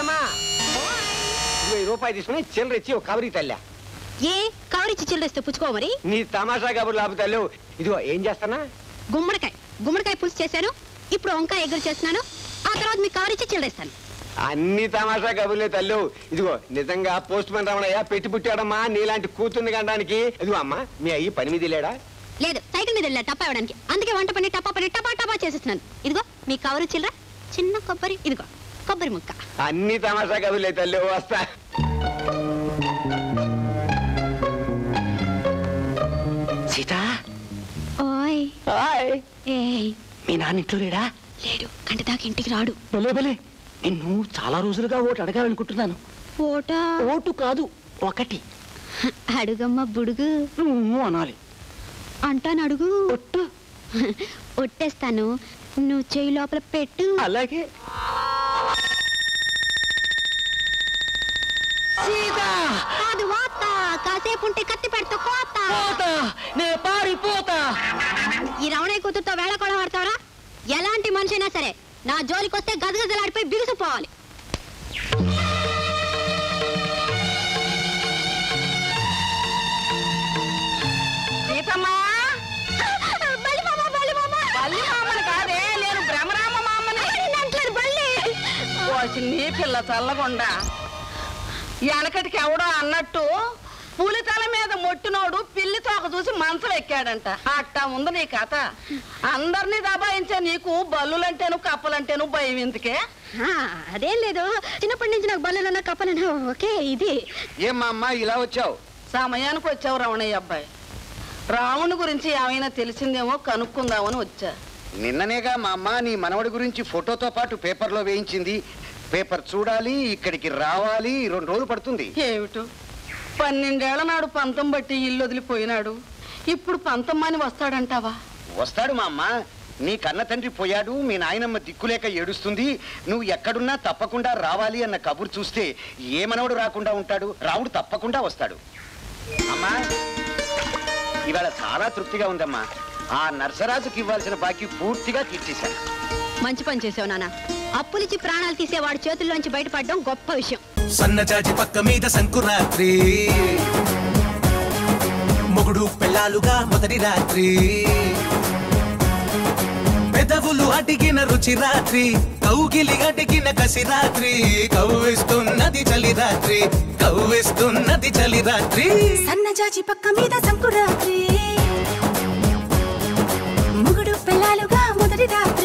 అమ్మా ఇరవై రూపాయలు తీసుకుని చిల్లర ఇచ్చి ఒక కవరికి తల్లా ఏ కవరిచ్చి చిల్లరేస్తే పుచ్చుకో మరి నీ తమాషా కబుర్లు ఆపుతాలు ఇదిగో ఏం చేస్తానా గుమ్మడికాయ గుమ్మడికాయ పులుసు చేశాను ఇప్పుడు వంకాయ ఎగురు చేస్తున్నాను ఆ తర్వాత మీకు కవరిచ్చి చిల్లరేస్తాను అన్ని తమాషా కబుర్లే తల్లు ఇదిగో నిజంగా పోస్ట్ మ్యాన్ రమణయ్య పెట్టి పుట్టాడమ్మా నీలాంటి కూతుర్ని కనడానికి ఇదిగో అమ్మా మీ అయ్యి పని మీద లేడా లేదు సైకిల్ మీద వెళ్ళా టప్పా ఇవ్వడానికి అందుకే వంట పని టప్పా పని టపా టపా చేసేస్తున్నాను ఇదిగో మీ కవరు చిల్లర చిన్న కొబ్బరి ఇదిగో కొబ్బరి ముక్క అన్ని తమాషా కబుర్లే తల్లు వస్తా సీత ఓయ్ హాయ్ ఏయ్ మీ నాన్న ఇంట్లో లేడా లేడు గంట దాకా ఇంటికి రాడు భలే భలే నిన్ను చాలా రోజులుగా ఓటు అడగాలనుకుంటున్నాను ఓట ఓటు కాదు ఒకటి అడుగమ్మ బుడుగు నువ్వు అనాలి అంటాను అడుగు ఒట్టు ఒట్టేస్తాను నువ్వు చెయ్యి లోపల పెట్టు అలాగే సీత కాదు వాత కాసేపు ఉంటే కత్తి పెడతా కోత పోతా నే పారిపోతా ఈ రమణయ్య కూతురుతో వేళ కూడా పడతావరా ఎలాంటి మనిషి అయినా సరే నా జోలికి వస్తే గదగదలాడిపోయి బిగుసిపోవాలి సీతమ్మా బలిమామ, బలిమామ. బల్లి మామని కాదే నేను భ్రమరామ మామని అంటారు బల్లి. పోసి నీ పిల్ల చల్లకుండా వెనకటికి ఎవడో అన్నట్టు పులితల మీద మొట్టినోడు పిల్లి తోక చూసి మంచం ఎక్కాడంట అట్టా ఉంది నీ కథ అందరినీ దబాయించే నీకు బల్లులంటేను కప్పలంటేను భయం ఎందుకే ఆ, అదేం లేదు చిన్నప్పటి నుంచి నాకు బల్లెలన్నా కప్పలన్నా ఓకే ఇది ఏం మా అమ్మ ఇలా వచ్చావు సమయానికి వచ్చావు రమణయ్య అబ్బాయి రావణుని గురించి ఏమైనా తెలిసిందేమో కనుక్కుందామని వచ్చా నిన్ననేగా మా అమ్మ నీ మనవడి గురించి ఫోటోతో పాటు పేపర్లో వేయించింది పేపర్ చూడాలి ఇక్కడికి రావాలి రెండు రోజులు పడుతుంది ఏమిటో పన్నెండేళ్ల నాడు పంతం బట్టి ఇల్లు వదిలిపోయినాడు ఇప్పుడు పంతమ్మని వస్తాడంటావా వస్తాడు మా అమ్మ నీ కన్న తండ్రి పోయాడు మీ నాయనమ్మ దిక్కులేక ఏడుస్తుంది నువ్వు ఎక్కడున్నా తప్పకుండా రావాలి అన్న కబురు చూస్తే ఏ మనవడు రాకుండా ఉంటాడు రావుడు తప్పకుండా వస్తాడు అమ్మా ఇవాళ చాలా తృప్తిగా ఉందమ్మా ఆ నర్సరాజుకి ఇవ్వాల్సిన బాకీ పూర్తిగా తీర్చేశాను మంచి పని చేసావు నాన్న అప్పులిచ్చి ప్రాణాలు తీసే వాడి చేతుల్లోంచి బయటపడడం గొప్ప విషయం సన్నజాజి పక్క మీద సంకురాత్రి మొగుడు పెళ్ళాలుగా మొదటి రాత్రి పెదవులు అడిగిన రుచి రాత్రి కౌగిలి అడిగిన కసి రాత్రి కవ్విస్తున్నది చలి రాత్రి కవ్విస్తున్నది చలి రాత్రి సన్నజాజి పక్క మీద సంకురాత్రి ముగుడు పిల్లలుగా మొదటి రాత్రి